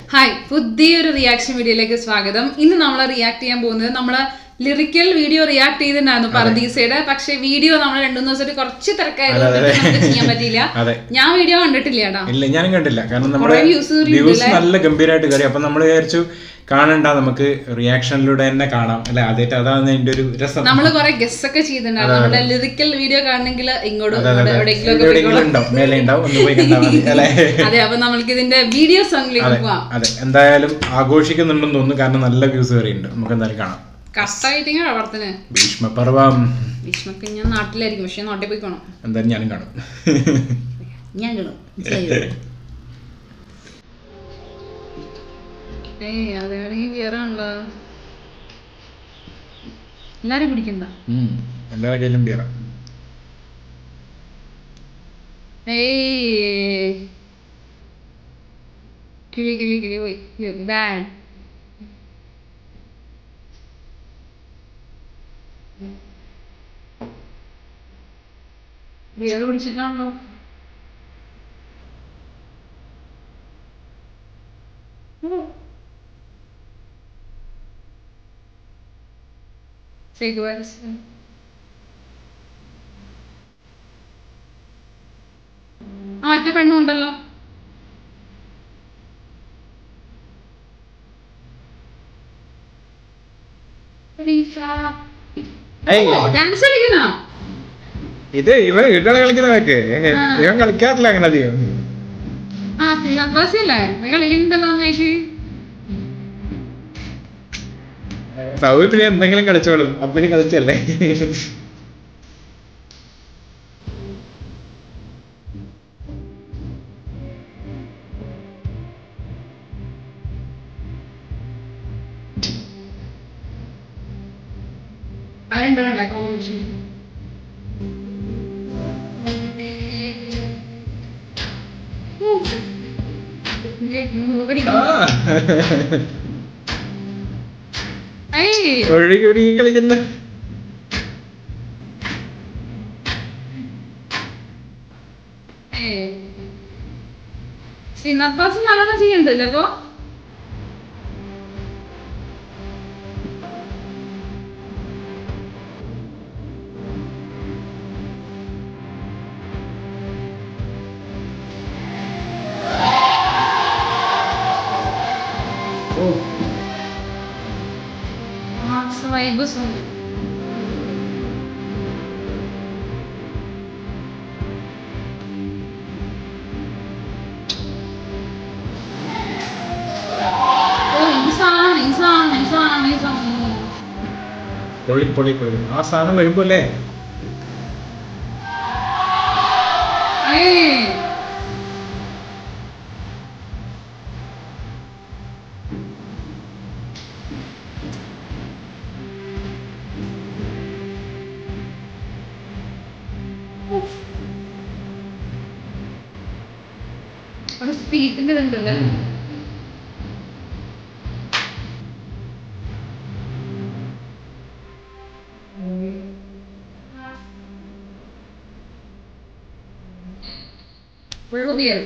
Hi പുതിയൊരു reaction വീഡിയോയിലേക്ക് സ്വാഗതം ഇന്ന് നമ്മൾ റിയാക്ട് ചെയ്യാൻ പോകുന്നത് നമ്മള് ലിറിക്കൽ വീഡിയോ റിയാക്ട് ചെയ്തിട്ടുണ്ടായിരുന്നു പർദീസയുടെ പക്ഷെ വീഡിയോ നമ്മൾ രണ്ടു മൂന്ന് ദിവസമായിട്ട് കുറച്ച് തിരക്കായതുകൊണ്ട് അതെ, അതെ. നമുക്ക് ചെയ്യാൻ പറ്റിയില്ല അതെ ഞാൻ വീഡിയോ കണ്ടിട്ടില്ല കേട്ടാ ഇല്ല ഞാനും കണ്ടില്ല കാരണം നമ്മുടെ views കയറിയിട്ടുണ്ട് വ്യൂസ് നല്ല ഗംഭീരമായിട്ട് കയറി അപ്പൊ നമ്മൾ വിചാരിച്ചു കാണണ്ട നമുക്ക് റിയാക്ഷനിലൂടെ തന്നെ കാണാം അല്ലെ ആദ്യമായിട്ട് അതാണ് അതിന്റെ ഒരു രസം നമ്മള് കുറെ ഗസ് ഒക്കെ ചെയ്തിട്ടുണ്ടായിരുന്നു നമ്മുടെ ലിറിക്കൽ വീഡിയോ കാണണമെങ്കിൽ ഇങ്ങോട്ട് അതെ, അതെ. എവിടെയെങ്കിലും ഒക്കെ എവിടെയെങ്കിലും ഉണ്ടാവും മേലെ ഉണ്ടാവും ഒന്ന് പോയി കണ്ടാൽ മതി അല്ലെ അതെ അപ്പൊ നമ്മൾക്ക് ഇതിന്റെ വീഡിയോ സോങ്ങിലേക്ക് പോവാം അതെ എന്തായാലും ആഘോഷിക്കുന്നുണ്ടെന്ന് തോന്നുന്നു കാരണം നല്ല വ്യൂസ് കയറിയിട്ടുണ്ട് നമുക്ക് എന്തായാലും കാണാം കഷ്ടായിട്ടിങ്ങനെ പ്രവർത്തന ഭീഷ്മപർവം ഭീഷ്മക്ക് ഞാൻ നാട്ടിലായിരിക്കും പക്ഷെ നാട്ടിൽ പോയിക്കോണം എന്തായാലും ഞാനും കാണും ഞാൻ കാണും മനസ്സിലായോ? ഏയ് അതാണെങ്കിൽ കേറാണല്ലോ എല്ലാരും പിടിക്കണ്ട ഉം. എല്ലാ കയ്യിലും ബിയറ ഏയ് കിളി കിളി കിളി പോയി ബാഡ് ബിയർ കുടിച്ചിട്ടാണല്ലോ Cigarettes. ആ മറ്റേ പെണ്ണുണ്ടല്ലോ ഡാൻസ് കളിക്കണോ ഇത് ഇവൻ വീട്ടിലാണ് കളിക്കുന്നതൊക്കെ ഇവൻ കളിക്കാറില്ല അങ്ങനെ അധികം ആ സിലബസില്ലേ കളിക്കുന്നുണ്ടല്ലോ ചേച്ചി സൗകര്യം പിന്നെ എന്തെങ്കിലും കളിച്ചോളും അപ്പനും കളിച്ചല്ലേ അതുണ്ടല്ലേ കോമിച്ച് ഏയ് ഒഴുകി ഒഴുകി കളിക്കുന്ന സിനപ്പാസ് നല്ലോണം ചെയ്യണ്ടല്ലോ അപ്പൊ മാക്സ് വൈബസ് ഉണ്ട് ഓ ഈ സാധനം ഈ സാധനം ഈ സാധനം ഈ സാധനം പൊളി പൊളി പൊളി ആ സാധനം വരുമ്പോ അല്ലേ ഏയ് ഒരു സ്പീഡിന്റെ ഇതുണ്ടല്ലേ ഫുള്ള് ബിയർ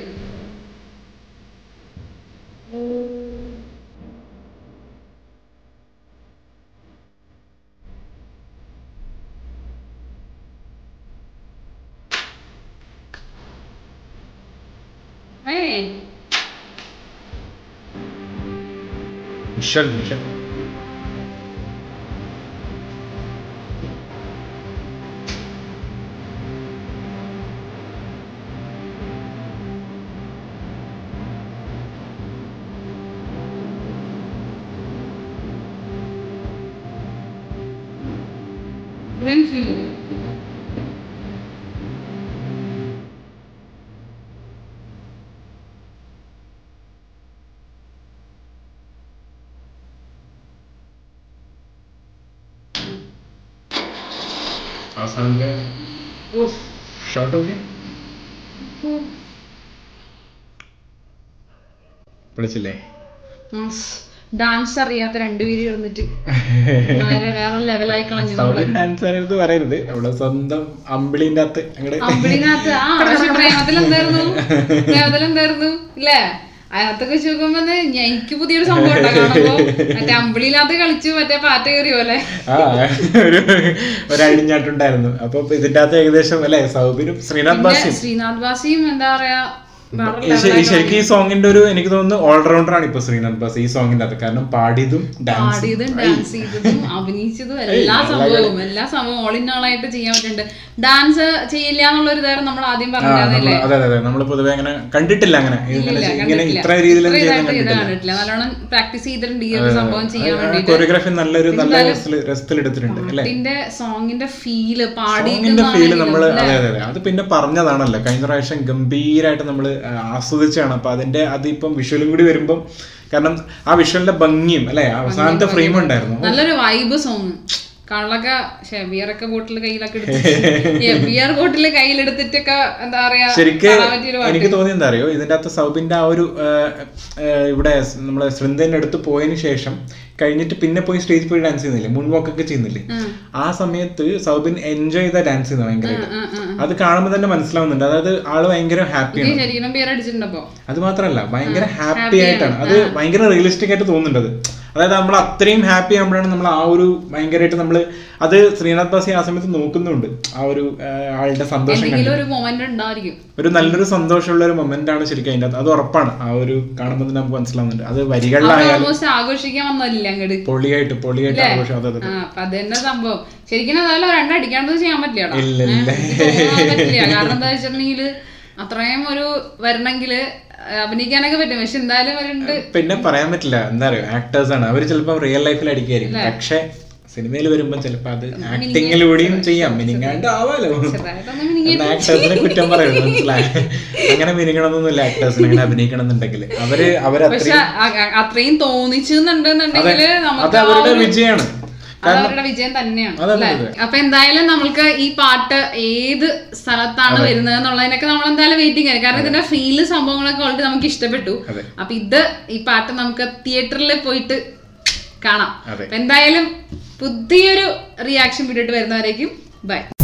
ഏയ് മിഷൽ മിഷൽ Greenfield. ആ സാധനം ഷോർട്ട് ഓക്കെ വിളിച്ചില്ലേ ഡാൻസ് അറിയാത്ത രണ്ടുപേരും ഇരുന്നിട്ട് വളരെ വേറെ ലെവലായി കളഞ്ഞു നമ്മള്. ഡാൻസ് ആയിരുന്നു പറയരുത് അവിടെ സ്വന്തം അമ്പിളിന്റെ അകത്ത് അങ്ങടെ അമ്പിളിനകത്ത് ആ പക്ഷെ പ്രേമത്തിൽ എന്തായിരുന്നു പ്രേമത്തിൽ എന്തായിരുന്നു ഇല്ലേ അതിനകത്തൊക്കെ വെച്ച് നോക്കുമ്പോ തന്നെ ഞാൻ- എനിക്ക് പുതിയൊരു സംഭവം ഉണ്ടാ കാണുമ്പോ മറ്റേ അമ്പിളിയിനകത്ത് കളിച്ച് മറ്റേ പാറ്റ കയറിയ പോലെ ആ ഒരു ഒരു അഴിഞ്ഞാട്ടുണ്ടായിരുന്നു അപ്പൊ ഇതിന്റെ അകത്ത് ഏകദേശം അല്ലെ സൗബിനും ശ്രീനാഥ് പിന്നെ ബാസിയും ശ്രീനാഥ് ബാസിയും എന്താ പറയാ വേറെ ഈ ശ- ഈ ശരിക്കും ഈ സോങ്ങിന്റെ ഒരു എനിക്ക് തോന്നുന്നു ഓൾറൗണ്ടർ ആണ് ഇപ്പൊ ശ്രീനാഥ് ബാസ് ഈ സോങ്ങിന്റെ അകത്ത് കാരണം പാടിയതും ഡാൻസ് പാടിയതും ഡാൻസ് ചെയ്തതും അഭിനയിച്ചതും എല്ലാ സംഭവവും എല്ലാ സംഭവവും ഓൾ ഇൻ ഓൾ ആയിട്ട് ചെയ്യാൻ പറ്റുന്നുണ്ട് ഡാൻസ് ചെയ്യില്ല എന്നുള്ള ഒരു ഇതായിരുന്നു നമ്മൾ ആദ്യം പറഞ്ഞിരുന്നില്ലേ അതെ അതെ അതെ നമ്മൾ പൊതുവെ അങ്ങനെ കണ്ടിട്ടില്ല അങ്ങനെ ഇങ്ങനെ ഇല്ല, ഇങ്ങനെ കണ്ടിട്ടില്ല. ഇത്ര രീതിയിലൊന്നും ഇത്ര ചെയ്യുന്ന ഇതായിട്ട് ഇത് കണ്ടിട്ടില്ല കണ്ടിട്ടില്ല നല്ലോണം പ്രാക്ടീസ് ചെയ്തിട്ടുണ്ട് ഈ ഒരു സംഭവം ചെയ്യാൻ വേണ്ടിട്ട് കൊറിയോഗ്രാഫി നല്ലൊരു നല്ല രസത്തിൽ എടുത്തിട്ടുണ്ട് അല്ലെ പാട്ടിന്റെ സോങ്ങിന്റെ ഫീല് പാടി സോങ്ങിന്റെ ഫീല് നമ്മൾ അതെ അതെ അതെ അത് പിന്നെ പറഞ്ഞതാണല്ലോ കഴിഞ്ഞ പ്രാവശ്യം ഗംഭീരമായിട്ട് നമ്മൾ ആസ്വദിച്ചാണ് അപ്പൊ അതിന്റെ അതിപ്പം വിഷ്വലും കൂടി വരുമ്പം കാരണം ആ വിഷ്വലിന്റെ ഭംഗിയും അല്ലെ അവസാനത്തെ ഫ്രെയിം ഉണ്ടായിരുന്നു നല്ലൊരു വൈബ് സോങ് കള്ളൊക്കെ ബിയറൊക്കെ ബോട്ടിൽ കയ്യിലൊക്കെ എടുത്ത് ബിയർ ബോട്ടിൽ കയ്യിലെടുത്തിട്ടൊക്കെ എന്താ പറയാ ശരിക്ക് കാണാൻ പറ്റിയൊരു പാട്ട്. എനിക്ക് തോന്നി എന്താ അറിയോ ഇതിന്റെ അകത്ത് സൗബിന്റെ ആ ഒരു ആ, ആ, ഇവിടെ നമ്മളെ ശൃംഖന്റെ അടുത്ത് പോയതിനു ശേഷം കഴിഞ്ഞിട്ട് പിന്നെ പോയി സ്റ്റേജിൽ പോയി ഡാൻസ് ചെയ്യുന്നില്ലേ മുൻ walk ഒക്കെ ചെയ്യുന്നില്ലേ ആ സമയത്ത് സൗബിൻ എൻജോയ് ചെയ്ത ഡാൻസ് ചെയ്യുന്നത് ഭയങ്കരമായിട്ട് ഉം, ഉം. അത് കാണുമ്പോൾ തന്നെ മനസ്സിലാവുന്നുണ്ട് അതായത് ആള് ഭയങ്കര ഹാപ്പിയാണ് ഈ ശരീരം ബിയർ അടിച്ചിട്ടുണ്ടപ്പോ അത് മാത്രല്ല ഭയങ്കര ഹാപ്പി ആയിട്ടാണ് അത് ഭയങ്കര റിയലിസ്റ്റിക് ആയിട്ട് തോന്നുന്നുണ്ട് അത് അതായത് നമ്മൾ അത്രയും ഹാപ്പി ആകുമ്പോഴാണ് നമ്മൾ ആ ഒരു ഭയങ്കരമായിട്ട് നമ്മൾ അത് ശ്രീനാഥ് ബാസി ആ സമയത്ത് നോക്കുന്നുണ്ട് ആ ഒരു ആ, ആളുടെ സന്തോഷം കണ്ട് എന്തെങ്കിലും ഒരു മൊമെന്റ് ഉണ്ടായിരിക്കും ഒരു നല്ലൊരു സന്തോഷമുള്ള ഒരു മൊമെന്റ് ആണ് ശരിക്കും അതിന്റെ അകത്ത് അത് ഉറപ്പാണ് ആ ഒരു കാണുമ്പോൾ തന്നെ നമുക്ക് മനസ്സിലാവുന്നുണ്ട് അത് വരികളിലായാലും ഓൾമോസ്റ്റ് ആഘോഷിക്കാൻ വന്നല്ല അങ്ങോട്ട് പൊളിയായിട്ട് പൊളിയായിട്ട് ആഘോഷം അതെ അതെ ആ അപ്പൊ അത് തന്നെ സംഭവം ശരിക്കും അതായാലും രണ്ടടിക്കാണ്ടത് ചെയ്യാൻ പറ്റില്ല ഇല്ല, ഇല്ല. പറ്റില്ല കാരണം എന്താ വെച്ചിട്ടുണ്ടെങ്കിൽ അത്രയും ഒരു വരണമെങ്കിൽ അഭിനയിക്കാനൊക്കെ പറ്റും പക്ഷെ എന്തായാലും വരുന്നുണ്ട് പിന്നെ പറയാൻ പറ്റില്ല എന്താ പറയുക ആക്ടേഴ്സ് ആണ് അവർ ചിലപ്പോൾ റിയൽ ലൈഫിൽ അടിക്കായിരിക്കും പക്ഷെ സിനിമയിൽ വരുമ്പോൾ ചിലപ്പോൾ അത് ആക്ടിങ്ങിലൂടെയും ചെയ്യാം മിനിങ്ങാണ്ട് ആവാലോ ചെറുതായിട്ടൊന്നും മിനിങ്ങി ആക്ടേഴ്സിനെ കുറ്റം പറയുന്നത് മനസ്സിലായി അങ്ങനെ മിനിങ്ങണമെന്നൊന്നുമില്ല ആക്ടേഴ്സിനെ അങ്ങനെ അഭിനയിക്കണം എന്നുണ്ടെങ്കിൽ അവര് അവരത്രയും പക്ഷെ അ- അ- അത്രയും തോന്നിച്ചെന്നുണ്ടെന്നുണ്ടെങ്കിൽ അത് നമുക്ക് ആ അവരുടെ ഒരു- വിജയമാണ് അത് അവരുടെ വിജയം തന്നെയാണ് അതെ, അതെ, അല്ലേ അപ്പൊ എന്തായാലും നമ്മൾക്ക് ഈ പാട്ട് ഏത് സ്ഥലത്താണ് വരുന്നത് എന്നുള്ളതിനൊക്കെ നമ്മൾ എന്തായാലും വെയിറ്റിംഗ് ആണ് കാരണം ഇതിന്റെ ഫീല് സംഭവങ്ങളൊക്കെ ഓൾറെഡി നമുക്ക് ഇഷ്ടപ്പെട്ടു അതെ. അപ്പൊ ഇത് ഈ പാട്ട് നമുക്ക് തിയേറ്ററിൽ പോയിട്ട് കാണാം അതെ. അപ്പൊ എന്തായാലും പുതിയൊരു റിയാക്ഷൻ വീഡിയോ വരുന്നവരേക്കും ബൈ